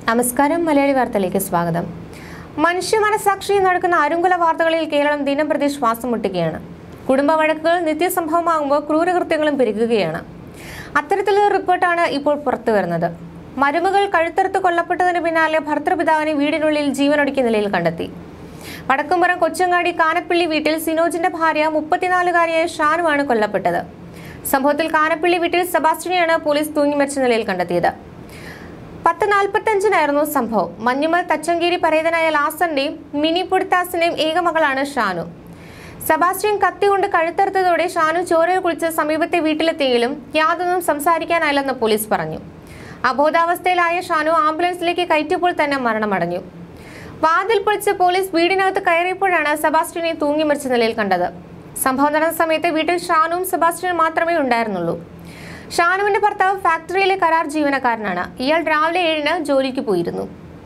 നമസ്കാരം മലയാളി വാർത്തയിലേക്ക് സ്വാഗതം മനുഷ്യ മനസാക്ഷി നടക്കുന്ന അരുങ്കുല വാർത്തകളിൽ കേരളം ദിനംപ്രതി ശ്വാസം മുട്ടുകയാണ് കുടുംബ വഴക്കുകൾ നിത്യസംഭവമാകുമ്പോൾ ക്രൂരകൃത്യങ്ങളും പെരുകുകയാണ് അത്തരത്തിലൊരു റിപ്പോർട്ടാണ് ഇപ്പോൾ പുറത്തു വരുന്നത് മരുമകൾ കഴുത്തറുത്ത് കൊല്ലപ്പെട്ടതിന് പിന്നാലെ ഭർത്തൃപിതാവിനെ വീടിനുള്ളിൽ ജീവനൊടുക്കിയ നിലയിൽ കണ്ടെത്തി വടക്കുംപുറം കൊച്ചങ്ങാടി കാനപ്പള്ളി വീട്ടിൽ സിനോജിന്റെ ഭാര്യ മുപ്പത്തിനാലുകാരിയായ ഷാനുവാണ് കൊല്ലപ്പെട്ടത് സംഭവത്തിൽ കാനപ്പള്ളി വീട്ടിൽ സെബാസ്റ്റിനെയാണ് പോലീസ് തൂങ്ങി മരിച്ച നിലയിൽ കണ്ടെത്തിയത് പത്ത് നാൽപ്പത്തഞ്ചിനായിരുന്നു സംഭവം മഞ്ഞുമൽ തച്ചങ്കേരി പരേതനായ ലാസന്റെയും മിനി പുടിത്താസിന്റെയും ഏകമകളാണ് ഷാനു സെബാസ്റ്റ്യൻ കത്തി കൊണ്ട് കഴുത്തറുത്തതോടെ ഷാനു ചോരയിൽ കുളിച്ച് സമീപത്തെ വീട്ടിലെത്തിയെങ്കിലും യാതൊന്നും സംസാരിക്കാനായില്ലെന്ന് പോലീസ് പറഞ്ഞു അബോധാവസ്ഥയിലായ ഷാനു ആംബുലൻസിലേക്ക് കയറ്റിയപ്പോൾ തന്നെ മരണമടഞ്ഞു വാതിൽ പൊളിച്ച് പോലീസ് വീടിനകത്ത് കയറിയപ്പോഴാണ് സെബാസ്റ്റ്യനെ തൂങ്ങി മരിച്ച നിലയിൽ കണ്ടത് സംഭവം നടന്ന സമയത്ത് വീട്ടിൽ ഷാനുവും സെബാസ്റ്റ്യനും മാത്രമേ ഉണ്ടായിരുന്നുള്ളൂ ഷാനുവിന്റെ ഭർത്താവ് ഫാക്ടറിയിലെ കരാർ ജീവനക്കാരനാണ് ഇയാൾ രാവിലെ ഏഴിന് ജോലിക്ക് പോയിരുന്നു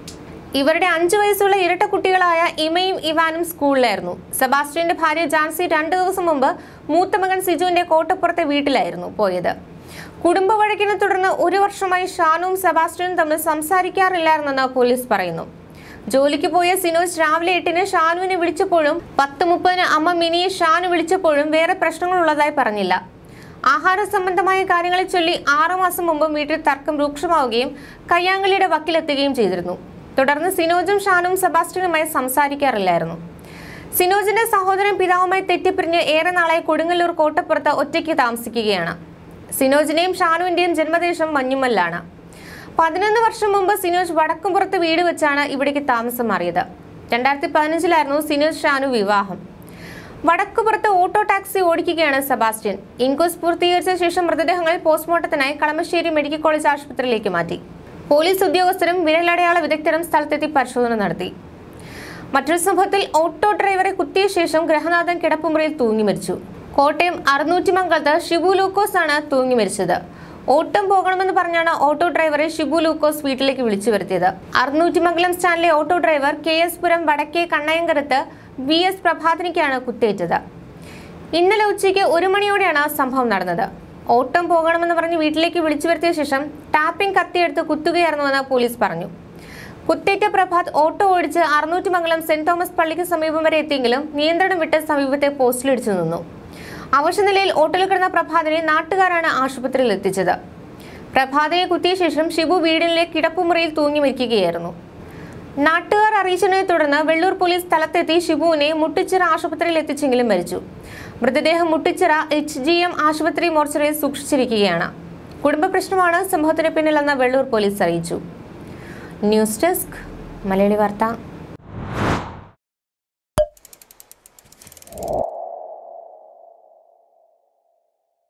ഇവരുടെ അഞ്ചു വയസ്സുള്ള ഇരട്ട കുട്ടികളായ ഇമയും ഇവാനും സ്കൂളിലായിരുന്നു സെബാസ്റ്റ്യന്റെ ഭാര്യ ജാൻസി രണ്ടു ദിവസം മുമ്പ് മൂത്ത മകൻ സിജുവിന്റെ കോട്ടപ്പുറത്തെ വീട്ടിലായിരുന്നു പോയത് കുടുംബ വഴക്കിനെ തുടർന്ന് ഒരു വർഷമായി ഷാനുവും സെബാസ്റ്റ്യനും തമ്മിൽ സംസാരിക്കാറില്ലായിരുന്നെന്ന് പോലീസ് പറയുന്നു ജോലിക്ക് പോയ സിനോജ് രാവിലെ എട്ടിന് ഷാനുവിനെ വിളിച്ചപ്പോഴും പത്ത് മുപ്പതിന് അമ്മ മിനിയെ ഷാനു വിളിച്ചപ്പോഴും വേറെ പ്രശ്നങ്ങളുള്ളതായി പറഞ്ഞില്ല ആഹാര സംബന്ധമായ കാര്യങ്ങളെ ചൊല്ലി ആറുമാസം മുമ്പ് വീട്ടിൽ തർക്കം രൂക്ഷമാവുകയും കയ്യാങ്കളിയുടെ വക്കിലെത്തുകയും ചെയ്തിരുന്നു തുടർന്ന് സിനോജും ഷാനും സെബാസ്റ്റ്യനുമായി സംസാരിക്കാറില്ലായിരുന്നു സിനോജിന്റെ സഹോദരൻ പിതാവുമായി തെറ്റിപ്പിരിഞ്ഞ് ഏറെ നാളായി കൊടുങ്ങല്ലൂർ കോട്ടപ്പുറത്ത് ഒറ്റയ്ക്ക് താമസിക്കുകയാണ് സിനോജിന്റെയും ഷാനുവിന്റെയും ജന്മദേശം മഞ്ഞുമല്ലാണ് പതിനൊന്ന് വർഷം മുമ്പ് സിനോജ് വടക്കുംപുറത്ത് വീട് വെച്ചാണ് ഇവിടേക്ക് താമസം മാറിയത് രണ്ടായിരത്തി പതിനഞ്ചിലായിരുന്നു സിനോജ് ഷാനു വിവാഹം വടക്കുപുറത്ത് ഓട്ടോ ടാക്സി ഓടിക്കുകയാണ് സെബാസ്റ്റ്യൻ ഇൻക്വസ്റ്റ് പൂർത്തീകരിച്ച ശേഷം മൃതദേഹങ്ങൾ പോസ്റ്റ്മോർട്ടത്തിനായി കളമശ്ശേരി മെഡിക്കൽ കോളേജ് ആശുപത്രിയിലേക്ക് മാറ്റി പോലീസ് ഉദ്യോഗസ്ഥരും വിരലടയാള വിദഗ്ധരും സ്ഥലത്തെത്തി പരിശോധന നടത്തി മറ്റൊരു സംഭവത്തിൽ ഓട്ടോ ഡ്രൈവറെ കുത്തിയ ശേഷം ഗ്രഹനാഥൻ കിടപ്പുമുറിയിൽ തൂങ്ങി മരിച്ചു കോട്ടയം അറുന്നൂറ്റിമംഗലത്ത് ഷിബു ലൂക്കോസ് ആണ് തൂങ്ങി മരിച്ചത് ഓട്ടം പോകണമെന്ന് പറഞ്ഞാണ് ഓട്ടോ ഡ്രൈവറെ ഷിബു ലൂക്കോസ് വീട്ടിലേക്ക് വിളിച്ചു വരുത്തിയത് അറുന്നൂറ്റിമംഗലം സ്റ്റാൻഡിലെ auto driver K S Puram വടക്കേ കണ്ണയങ്കരത്ത് വി എസ് പ്രഭാതിനിക്കാണ് കുത്തേറ്റത് ഇന്നലെ ഉച്ചയ്ക്ക് ഒരു മണിയോടെയാണ് സംഭവം നടന്നത് ഓട്ടം പോകണമെന്ന് പറഞ്ഞ് വീട്ടിലേക്ക് വിളിച്ചു വരുത്തിയ ശേഷം ടാപ്പിംഗ് കത്തിയെടുത്ത് കുത്തുകയായിരുന്നുവെന്ന് പോലീസ് പറഞ്ഞു കുത്തേറ്റ പ്രഭാത് ഓട്ടോ ഓടിച്ച് അറുന്നൂറ്റിമംഗലം സെന്റ് തോമസ് പള്ളിക്ക് സമീപം വരെ എത്തിയെങ്കിലും നിയന്ത്രണം വിട്ട് സമീപത്തെ പോസ്റ്റിലിടിച്ചു നിന്നു അവശനിലയിൽ ഓട്ടോയിൽ കിടന്ന പ്രഭാതിനെ നാട്ടുകാരാണ് ആശുപത്രിയിൽ എത്തിച്ചത് പ്രഭാതിനെ കുത്തിയ ശേഷം ഷിബു വീടിലെ കിടപ്പുമുറിയിൽ തൂങ്ങി മരിക്കുകയായിരുന്നു നാട്ടുകാർ അറിയിച്ചതിനെ തുടർന്ന് വെള്ളൂർ പോലീസ് സ്ഥലത്തെത്തി ഷിബുവിനെ മുട്ടിച്ചിറ ആശുപത്രിയിൽ എത്തിച്ചെങ്കിലും മരിച്ചു മൃതദേഹം മുട്ടിച്ചിറ എച്ച് ജി എം ആശുപത്രി മോർച്ചറിയിൽ സൂക്ഷിച്ചിരിക്കുകയാണ് കുടുംബ പ്രശ്നമാണ് സംഭവത്തിന് പിന്നിലെന്ന് വെള്ളൂർ പോലീസ് അറിയിച്ചു ന്യൂസ് ഡെസ്ക് മലയാളി വാർത്ത